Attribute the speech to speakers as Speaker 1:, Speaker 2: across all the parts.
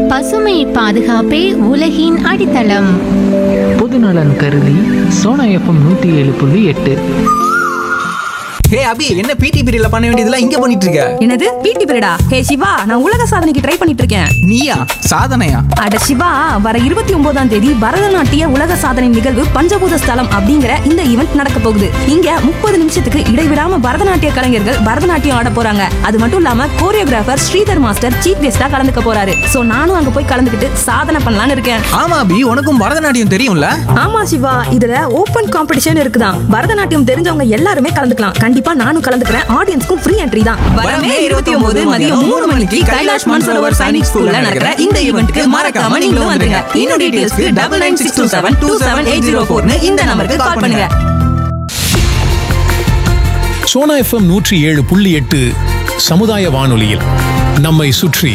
Speaker 1: பசுமை பாதுகாப்பே உலகின் அடித்தளம்
Speaker 2: பொதுநலன் கருதி சோனா எஃப்எம் நூற்றி ஏழு புள்ளி எட்டு
Speaker 3: ஹே அபி என்ன பிடி பீரியட்ல பண்ண வேண்டியதெல்லாம் இங்க பண்ணிட்டு இருக்க
Speaker 4: என்னது பிடி பீரியடா ஹே சிவா நான் உலக சாதனைக்கு ட்ரை பண்ணிட்டு இருக்கேன்
Speaker 3: நீயா சாதனையா
Speaker 4: அட சிவா வர இருபத்தி ஒன்பதாம் தேதி பரதநாட்டிய உலக சாதனை நிகழ்வு பஞ்சபூத ஸ்தலம் அப்படிங்கிற இந்த ஈவெண்ட் நடக்க போகுது இங்க முப்பது நிமிஷத்துக்கு இடைவிடாம பரதநாட்டிய கலைஞர்கள் பரதநாட்டியம் ஆட போறாங்க அது மட்டும் இல்லாம கோரியோகிராஃபர் ஸ்ரீதர் மாஸ்டர் சீஃப் கெஸ்டா கலந்துக்க போறாரு சோ நானும் அங்க போய் கலந்துக்கிட்டு சாதனை பண்ணலாம்னு இருக்கேன்
Speaker 3: ஆமா அபி உனக்கும் பரதநாட்டியம் தெரியும்ல
Speaker 4: ஆமா சிவா இதுல ஓபன் காம்படிஷன் இருக்குதான் பரதநாட்டியம் தெரிஞ்சவங்க எல்லாருமே கலந்துக்கலாம் கண்டிப்பா நானும் கலந்துக்கிறேன் ஆடியன்ஸ்க்கும் ஃப்ரீ என்ட்ரி தான் வரமே இருபத்தி ஒன்பது மதியம் மூணு மணிக்கு கைலாஷ் மான்சரோவர் சைனிக் ஸ்கூல்ல நடக்கிற இந்த ஈவெண்ட்க்கு மறக்காம நீங்களும் வந்துருங்க இன்னும் டீடைல்ஸ்க்கு double nine six two seven two seven eight zero ஃபோர்னு இந்த நம்பருக்கு கால் பண்ணுங்க
Speaker 5: சோனா எஃப்எம் நூற்றி ஏழு புள்ளி எட்டு சமுதாய வானொலியில் நம்மை சுற்றி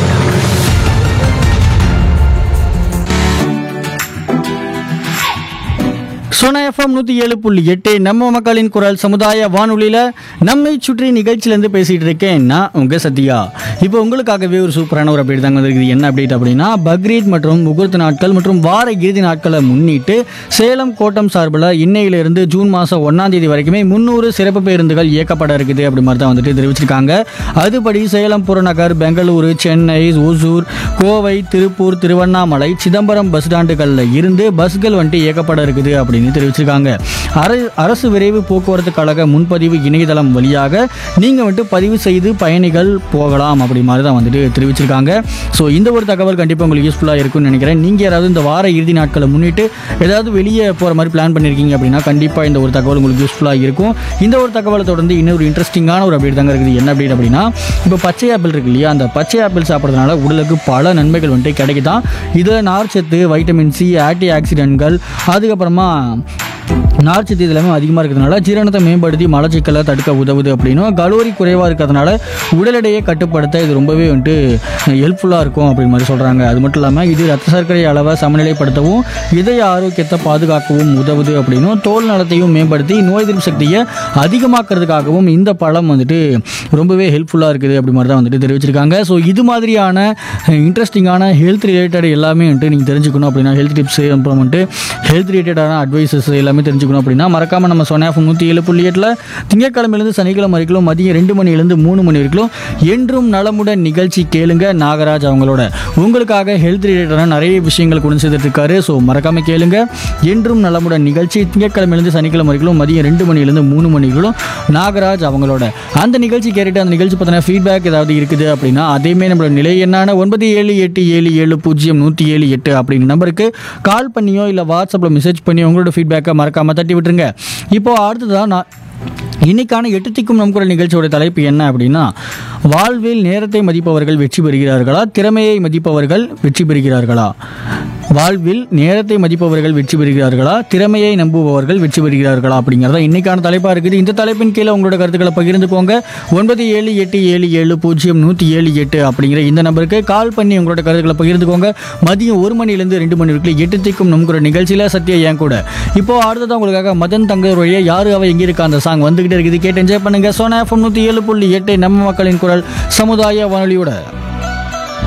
Speaker 6: சோனா எஃப்எம் நூற்றி ஏழு புள்ளி எட்டு நம்ம மக்களின் குரல் சமுதாய வானொலியில் நம்மை சுற்றி நிகழ்ச்சியிலேருந்து பேசிகிட்டு இருக்கேன் நான் உங்கள் சத்யா இப்போ உங்களுக்காகவே ஒரு சூப்பரான ஒரு அப்டேட் தாங்க வந்திருக்குது என்ன அப்டேட் அப்படின்னா பக்ரீத் மற்றும் முகூர்த்த நாட்கள் மற்றும் வார இறுதி நாட்களை முன்னிட்டு சேலம் கோட்டம் சார்பில் இன்னையிலிருந்து ஜூன் மாதம் ஒன்றாம் தேதி வரைக்குமே முந்நூறு சிறப்பு பேருந்துகள் இயக்கப்பட இருக்குது அப்படி மாதிரி தான் வந்துட்டு தெரிவிச்சிருக்காங்க அதுபடி சேலம் புறநகர் பெங்களூரு சென்னை ஒசூர் கோவை திருப்பூர் திருவண்ணாமலை சிதம்பரம் பஸ் ஸ்டாண்டுகளில் இருந்து பஸ்கள் வந்துட்டு இயக்கப்பட இருக்குது அப்படின்னு தெரிவிச்சிருக்காங்க அர அரசு விரைவு போக்குவரத்து கழக முன்பதிவு இணையதளம் வழியாக நீங்கள் வந்துட்டு பதிவு செய்து பயணிகள் போகலாம் அப்படி மாதிரி தான் வந்துட்டு தெரிவிச்சிருக்காங்க ஸோ இந்த ஒரு தகவல் கண்டிப்பாக உங்களுக்கு யூஸ்ஃபுல்லாக இருக்கும்னு நினைக்கிறேன் நீங்கள் யாராவது இந்த வார இறுதி நாட்களை முன்னிட்டு ஏதாவது வெளியே போகிற மாதிரி பிளான் பண்ணியிருக்கீங்க அப்படின்னா கண்டிப்பாக இந்த ஒரு தகவல் உங்களுக்கு யூஸ்ஃபுல்லாக இருக்கும் இந்த ஒரு தகவலை தொடர்ந்து இன்னொரு இன்ட்ரெஸ்டிங்கான ஒரு அப்டேட் தாங்க இருக்குது என்ன அப்டேட் அப்படின்னா இப்போ பச்சை ஆப்பிள் இருக்கு இல்லையா அந்த பச்சை ஆப்பிள் சாப்பிட்றதுனால உடலுக்கு பல நன்மைகள் வந்துட்டு கிடைக்குதான் இதில் நார்ச்சத்து வைட்டமின் சி ஆன்டி ஆக்சிடென்ட்கள் அதுக்கப்புறமா நார்ச்சத்து இது எல்லாமே அதிகமாக இருக்கிறதுனால ஜீரணத்தை மேம்படுத்தி மலச்சிக்கலை தடுக்க உதவுது அப்படின்னும் கலோரி குறைவாக இருக்கிறதுனால உடல் எடையை கட்டுப்படுத்த இது ரொம்பவே வந்துட்டு ஹெல்ப்ஃபுல்லாக இருக்கும் அப்படின்னு மாதிரி சொல்கிறாங்க அது மட்டும் இல்லாமல் இது ரத்த சர்க்கரை அளவை சமநிலைப்படுத்தவும் இதய ஆரோக்கியத்தை பாதுகாக்கவும் உதவுது அப்படின்னும் தோல் நலத்தையும் மேம்படுத்தி நோய் எதிர்ப்பு சக்தியை அதிகமாக்குறதுக்காகவும் இந்த பழம் வந்துட்டு ரொம்பவே ஹெல்ப்ஃபுல்லாக இருக்குது அப்படி மாதிரி தான் வந்துட்டு தெரிவிச்சிருக்காங்க ஸோ இது மாதிரியான இன்ட்ரெஸ்டிங்கான ஹெல்த் ரிலேட்டட் எல்லாமே வந்துட்டு நீங்கள் தெரிஞ்சுக்கணும் அப்படின்னா ஹெல்த் டிப்ஸ் அப்புறம் வந்துட்டு ஹெல்த் ரிலேட்டடான அட்வைசஸ் எல்லாமே தெரிஞ்சுக்கணும் அப்படின்னா மறக்காமல் நம்ம சொன்னாஃப் நூற்றி ஏழு புள்ளி எட்டில் திங்கட்கிழமையிலேருந்து சனிக்கிழமை வரைக்கும் மதியம் ரெண்டு மணிலேருந்து மூணு மணி வரைக்கும் என்றும் நலமுடன் நிகழ்ச்சி கேளுங்க நாகராஜ் அவங்களோட உங்களுக்காக ஹெல்த் ரிலேட்டடான நிறைய விஷயங்கள் கொண்டு சேர்த்துட்டு இருக்காரு ஸோ மறக்காமல் கேளுங்க என்றும் நலமுடன் நிகழ்ச்சி திங்கட்கிழமையிலேருந்து சனிக்கிழமை வரைக்கும் மதியம் ரெண்டு மணிலேருந்து மூணு மணிகளும் நாகராஜ் அவங்களோட அந்த நிகழ்ச்சி கேட்டுட்டு அந்த நிகழ்ச்சி பற்றின ஃபீட்பேக் ஏதாவது இருக்குது அப்படின்னா அதேமே நம்மளோட நிலை என்னான ஒன்பது ஏழு எட்டு ஏழு ஏழு பூஜ்ஜியம் நூற்றி ஏழு எட்டு அப்படிங்கிற நம்பருக்கு கால் பண்ணியோ இல்லை வாட்ஸ்அப்பில் மெசேஜ் பண்ணி உங்களோட ஃபீட்பேக்கை மறக்காமல் தட்டி விட்டுருங்க இப்போ அடுத்ததான் நான் இன்னைக்கான எட்டு திக்கும் நம் குரல் நிகழ்ச்சியோட தலைப்பு என்ன அப்படின்னா வாழ்வில் நேரத்தை மதிப்பவர்கள் வெற்றி பெறுகிறார்களா திறமையை மதிப்பவர்கள் வெற்றி பெறுகிறார்களா வாழ்வில் நேரத்தை மதிப்பவர்கள் வெற்றி பெறுகிறார்களா திறமையை நம்புபவர்கள் வெற்றி பெறுகிறார்களா அப்படிங்கிறதா இன்னைக்கான தலைப்பாக இருக்குது இந்த தலைப்பின் கீழே உங்களோட கருத்துக்களை பகிர்ந்துக்கோங்க ஒன்பது ஏழு எட்டு ஏழு ஏழு பூஜ்ஜியம் நூற்றி ஏழு எட்டு அப்படிங்கிற இந்த நம்பருக்கு கால் பண்ணி உங்களோட கருத்துக்களை பகிர்ந்துக்கோங்க மதியம் ஒரு மணிலேருந்து ரெண்டு மணி வரைக்கும் எட்டு திக்கும் நம் குரல் நிகழ்ச்சியில் சத்யா ஏன் கூட இப்போ அடுத்ததான் உங்களுக்காக மதன் தங்க வழியா யாரு அவ எங்க இருக்கா அந்த சாங் வந்துகிட்டே இருக்குது கேட்டு என்ஜாய் பண்ணுங்க சோனா எஃப்எம் நூற்றி ஏழு புள்ளி எட்டு நம்ம மக்களின் குரல் சமுதாய வானொலியோட